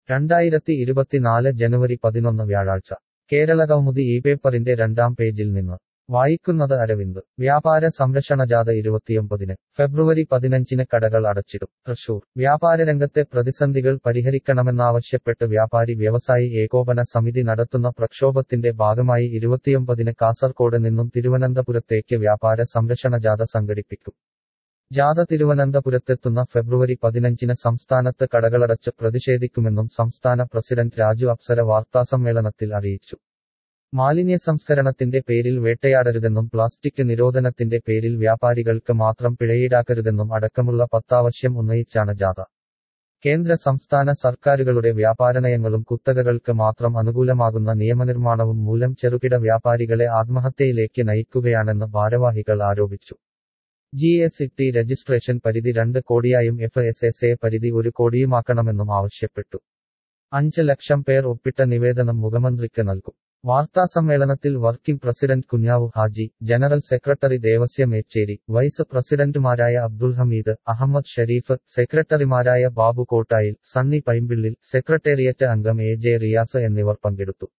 രണ്ടായിരത്തി ഇരുപത്തിനാല് ജനുവരി പതിനൊന്ന് വ്യാഴാഴ്ച കേരള കൗമുദി ഈ പേപ്പറിന്റെ രണ്ടാം പേജിൽ നിന്ന് വായിക്കുന്നത് അരവിന്ദ് വ്യാപാര സംരക്ഷണജാഥ ഇരുപത്തിയൊമ്പതിന് ഫെബ്രുവരി പതിനഞ്ചിന് കടകൾ അടച്ചിടും തൃശൂർ വ്യാപാരരംഗത്തെ പ്രതിസന്ധികൾ പരിഹരിക്കണമെന്നാവശ്യപ്പെട്ട് വ്യാപാരി വ്യവസായി ഏകോപന സമിതി നടത്തുന്ന പ്രക്ഷോഭത്തിന്റെ ഭാഗമായി ഇരുപത്തിയൊമ്പതിന് കാസർകോട് നിന്നും തിരുവനന്തപുരത്തേക്ക് വ്യാപാര സംരക്ഷണജാഥ സംഘടിപ്പിക്കും ജാഥ തിരുവനന്തപുരത്തെത്തുന്ന ഫെബ്രുവരി പതിനഞ്ചിന് സംസ്ഥാനത്ത് കടകളടച്ച് പ്രതിഷേധിക്കുമെന്നും സംസ്ഥാന പ്രസിഡന്റ് രാജു അപ്സര വാർത്താസമ്മേളനത്തിൽ അറിയിച്ചു മാലിന്യ സംസ്കരണത്തിന്റെ പേരിൽ വേട്ടയാടരുതെന്നും പ്ലാസ്റ്റിക് നിരോധനത്തിന്റെ പേരിൽ വ്യാപാരികൾക്ക് മാത്രം പിഴയീടാക്കരുതെന്നും അടക്കമുള്ള പത്താവശ്യം ഉന്നയിച്ചാണ് ജാഥ കേന്ദ്ര സംസ്ഥാന സർക്കാരുകളുടെ വ്യാപാരനയങ്ങളും കുത്തകകൾക്ക് മാത്രം അനുകൂലമാകുന്ന നിയമനിർമ്മാണവും മൂലം ചെറുകിട വ്യാപാരികളെ ആത്മഹത്യയിലേക്ക് നയിക്കുകയാണെന്ന് ഭാരവാഹികൾ ആരോപിച്ചു ജി എസ് ടി രജിസ്ട്രേഷൻ പരിധി രണ്ട് കോടിയായും എഫ് എസ് എസ് എ പരിധി ഒരു കോടിയുമാക്കണമെന്നും ആവശ്യപ്പെട്ടു അഞ്ച് ലക്ഷം പേർ ഒപ്പിട്ട നിവേദനം മുഖമന്ത്രിക്ക് നൽകും വാർത്താസമ്മേളനത്തിൽ working president Kunhavu Haji general secretary Devasyam Mecheri vice പ്രസിഡന്റുമാരായ അബ്ദുൽ ഹമീദ് അഹമ്മദ് ഷരീഫ് സെക്രട്ടറിമാരായ ബാബു കോട്ടായിൽ സണ്ണി പൈമ്പിള്ളിൽ സെക്രട്ടേറിയറ്റ് അംഗം എ ജെ റിയാസ് എന്നിവർ പങ്കെടുത്തു